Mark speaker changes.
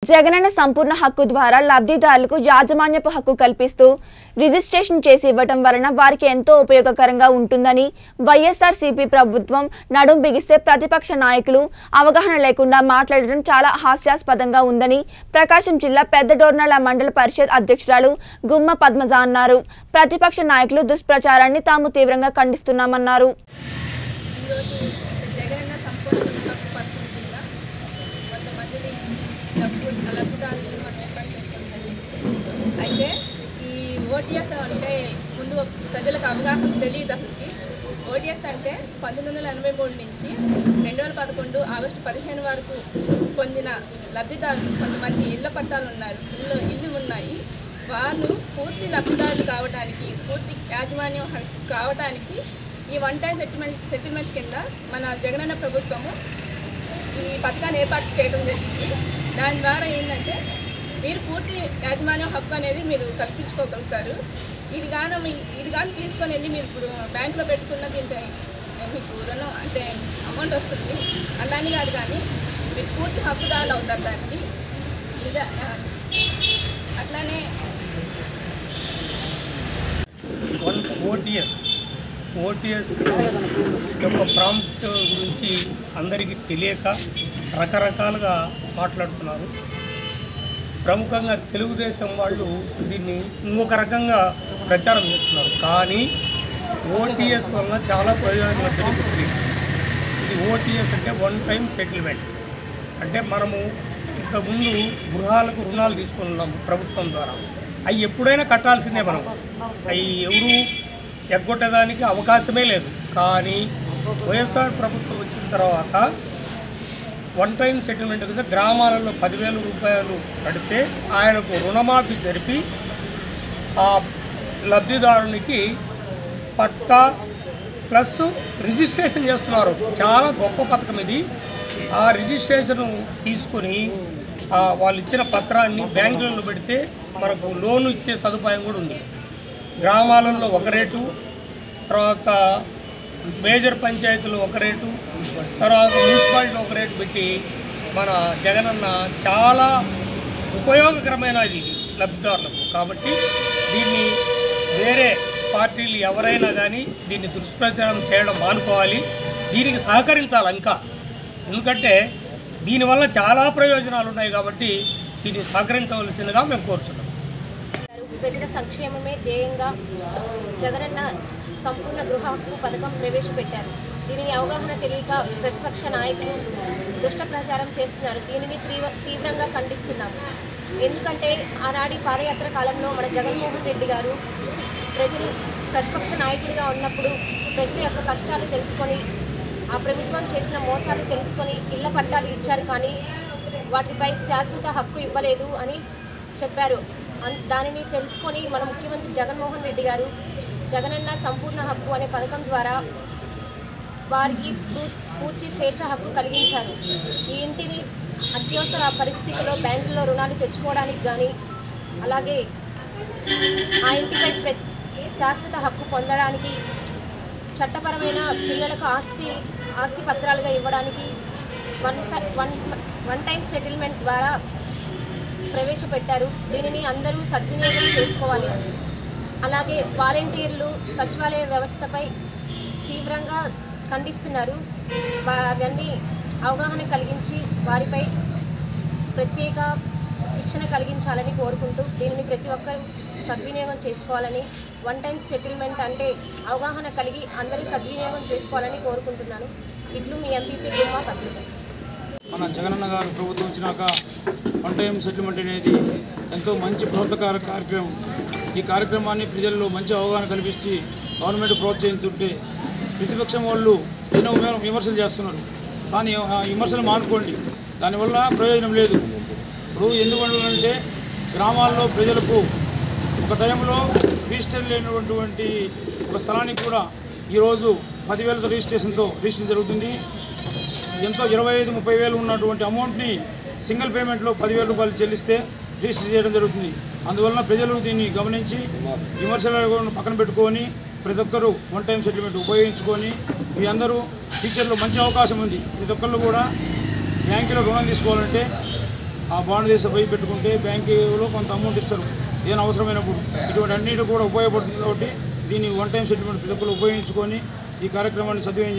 Speaker 1: జగనన్న సంపూర్ణ హక్కు ద్వారా లబ్ధిదారులకు యాజమాన్యపు హక్కు కల్పిస్తూ రిజిస్ట్రేషన్ చేసి ఇవ్వటం వలన వారికి ఎంతో ఉపయోగకరంగా ఉంటుందని వైఎస్ఆర్సీపీ ప్రభుత్వం నడుం బిగిస్తే ప్రతిపక్ష నాయకులు అవగాహన లేకుండా మాట్లాడడం చాలా హాస్యాస్పదంగా ఉందని ప్రకాశం జిల్లా పెద్దడోర్నల మండల పరిషత్ అధ్యక్షురాలు గుమ్మ పద్మజ అన్నారు ప్రతిపక్ష నాయకులు దుష్ప్రచారాన్ని తాము తీవ్రంగా ఖండిస్తున్నామన్నారు
Speaker 2: ఈరోజు జగనన్న సంపూర్ణ హక్కు పథకం కింద కొంతమందిని లబ్ధి లబ్ధిదారులను మనం ఏర్పాటు చేసుకోవడం జరిగింది అయితే ఈ ఓటీఎస్ అంటే ముందు ప్రజలకు అవగాహన తెలియదు అసలుకి ఓటీఎస్ అంటే పంతొమ్మిది వందల ఎనభై మూడు నుంచి రెండు వేల పదకొండు ఆగస్టు పదిహేను వరకు పొందిన లబ్ధిదారులు కొంతమంది ఇళ్ల పట్టాలు ఉన్నారు ఇల్లు ఇల్లు ఉన్నాయి వాళ్ళు పూర్తి లబ్ధిదారులు కావడానికి పూర్తి యాజమాన్యం హక్కు కావడానికి ఈ వన్ టైం సెటిల్మెంట్ సెటిల్మెంట్ కింద మన జగనన్న ప్రభుత్వము ఈ పథకాన్ని ఏర్పాటు చేయడం జరిగింది దాని ద్వారా ఏంటంటే మీరు పూర్తి యాజమాన్యం హక్కు అనేది మీరు కల్పించుకోగలుగుతారు ఇది గాన మీ- ఇది కానీ తీసుకొని వెళ్ళి మీరు ఇప్పుడు బ్యాంకులో పెట్టుకున్న దీంట్లో మీకు రుణం అంటే అమౌంట్ వస్తుంది అలాని కాదు కానీ మీరు పూర్తి హక్కుదారులు అవుతారు దానికి నిజ ఆ, అట్లానే
Speaker 3: వన్ ఓటీఎస్ ఓటీఎస్ యొక్క ప్రాంప్ట్ గురించి అందరికీ తెలియక రకరకాలుగా మాట్లాడుతున్నారు ప్రముఖంగా తెలుగుదేశం వాళ్ళు దీన్ని ఇంకొక రకంగా ప్రచారం చేస్తున్నారు కానీ ఓటీఎస్ వల్ల చాలా ప్రయోజనాలు జరుగుతుంది ఇది ఓటీఎస్ అంటే వన్ టైం సెటిల్మెంట్ అంటే మనము ఇంతకుముందు గృహాలకు రుణాలు తీసుకున్నాము ప్రభుత్వం ద్వారా అవి ఎప్పుడైనా కట్టాల్సిందే మనం అవి ఎవరు ఎగ్గొట్టడానికి అవకాశమే లేదు కానీ వైఎస్ఆర్ ప్రభుత్వం వచ్చిన తర్వాత వన్ టైం సెటిల్మెంట్ కింద గ్రామాలలో పదివేల రూపాయలు కడితే ఆయనకు రుణమాఫీ జరిపి ఆ లబ్ధిదారునికి పట్టా ప్లస్ రిజిస్ట్రేషన్ చేస్తున్నారు చాలా గొప్ప పథకం ఇది ఆ రిజిస్ట్రేషన్ తీసుకొని ఆ వాళ్ళు ఇచ్చిన పత్రాన్ని బ్యాంకులలో పెడితే మనకు లోన్ ఇచ్చే సదుపాయం కూడా ఉంది గ్రామాలలో ఒక రేటు తర్వాత మేజర్ పంచాయతీలు ఒక రేటు తర్వాత మున్సిపాలిటీ ఒక రేటు పెట్టి మన జగనన్న చాలా ఉపయోగకరమైనది ఇది లబ్ధిదారులకు కాబట్టి దీన్ని వేరే పార్టీలు ఎవరైనా కానీ దీన్ని దుష్ప్రచారం చేయడం మానుకోవాలి దీనికి సహకరించాలి ఇంకా ఎందుకంటే దీనివల్ల చాలా ప్రయోజనాలు ఉన్నాయి కాబట్టి దీన్ని సహకరించవలసిందిగా మేము కోరుతున్నాం
Speaker 4: ప్రజల సంక్షేమమే ధ్యేయంగా జగనన్న సంపూర్ణ గృహ హక్కు పథకం ప్రవేశపెట్టారు దీనిని అవగాహన తెలియక ప్రతిపక్ష నాయకులు దుష్ట ప్రచారం చేస్తున్నారు దీనిని తీవ్ర తీవ్రంగా ఖండిస్తున్నాము ఎందుకంటే ఆనాటి పాదయాత్ర కాలంలో మన జగన్మోహన్ రెడ్డి గారు ప్రజలు ప్రతిపక్ష నాయకుడిగా ఉన్నప్పుడు ప్రజల యొక్క కష్టాలు తెలుసుకొని ఆ ప్రభుత్వం చేసిన మోసాలు తెలుసుకొని ఇళ్ల పట్టాలు ఇచ్చారు కానీ వాటిపై శాశ్వత హక్కు ఇవ్వలేదు అని చెప్పారు అన్- దానిని తెలుసుకొని మన ముఖ్యమంత్రి జగన్మోహన్ రెడ్డి గారు జగనన్న సంపూర్ణ హక్కు అనే పథకం ద్వారా వారికి పూ- పూర్తి స్వేచ్ఛ హక్కు కలిగించారు ఈ ఇంటిని అత్యవసర పరిస్థితిలో బ్యాంకుల్లో రుణాలు తెచ్చుకోవడానికి కానీ అలాగే ఆ ఇంటిపై ప్ర శాశ్వత హక్కు పొందడానికి చట్టపరమైన పిల్లలకు ఆస్తి ఆస్తి పత్రాలుగా ఇవ్వడానికి వన్ స- వన్ వన్ టైం సెటిల్మెంట్ ద్వారా ప్రవేశపెట్టారు దీనిని అందరూ సద్వినియోగం చేసుకోవాలి అలాగే వాలంటీర్లు సచివాలయ వ్యవస్థపై తీవ్రంగా ఖండిస్తున్నారు వా- అవన్నీ అవగాహన కలిగించి వారిపై ప్రత్యేక శిక్షణ కలిగించాలని కోరుకుంటూ దీనిని ప్రతి ఒక్కరూ సద్వినియోగం చేసుకోవాలని వన్ టైం సెటిల్మెంట్ అంటే అవగాహన కలిగి అందరూ సద్వినియోగం చేసుకోవాలని కోరుకుంటున్నాను ఇట్లు మీ ఎంపీపీ గుమ్మా పద్మజ
Speaker 5: మన జగనన్న గారు ప్రభుత్వం వచ్చినాక వన్ టైం సెటిల్మెంట్ అనేది ఎంతో మంచి ప్రభుత్వకార కార్యక్రమం ఈ కార్యక్రమాన్ని ప్రజల్లో మంచి అవగాహన కల్పిస్తే గవర్నమెంట్ ప్రోత్సహిస్తుంటే ప్రతిపక్షం వాళ్ళు ఎన్నో విమ- విమర్శలు చేస్తున్నారు కానీ ఆ విమర్శలు మానుకోండి దానివల్ల ప్రయోజనం లేదు ఇప్పుడు ఎందుకంటే గ్రామాల్లో ప్రజలకు ఒక టైంలో రిజిస్టర్ లేనటువంటి ఒక స్థలానికి కూడా ఈరోజు పదివేలతో రిజిస్ట్రేషన్తో రిజిస్ట్రేషన్ జరుగుతుంది ఎంతో ఇరవై ఐదు ముప్పై వేలు ఉన్నటువంటి అమౌంట్ని సింగిల్ పేమెంట్లో పదివేల రూపాయలు చెల్లిస్తే రిజిస్టర్ చేయడం జరుగుతుంది అందువలన ప్రజలు దీన్ని గమనించి విమర్శలను పక్కన పెట్టుకొని ప్రతి ఒక్కరూ వన్ టైం సెటిల్మెంట్ ఉపయోగించుకొని మీ అందరూ ఫ్యూచర్లో మంచి అవకాశం ఉంది ప్రతి ఒక్కళ్ళు కూడా బ్యాంకులో రుణం తీసుకోవాలంటే ఆ బాండ్ తీసి పోయి పెట్టుకుంటే బ్యాంకులో కొంత అమౌంట్ ఇస్తారు ఏదైనా అవసరమైనప్పుడు ఇటువంటి అన్నిటి కూడా ఉపయోగపడుతుంది కాబట్టి దీన్ని వన్ టైం సెటిల్మెంట్ ప్రతి ఒక్కరు ఉపయోగించుకొని ఈ కార్యక్రమాన్ని సద్వినియోగం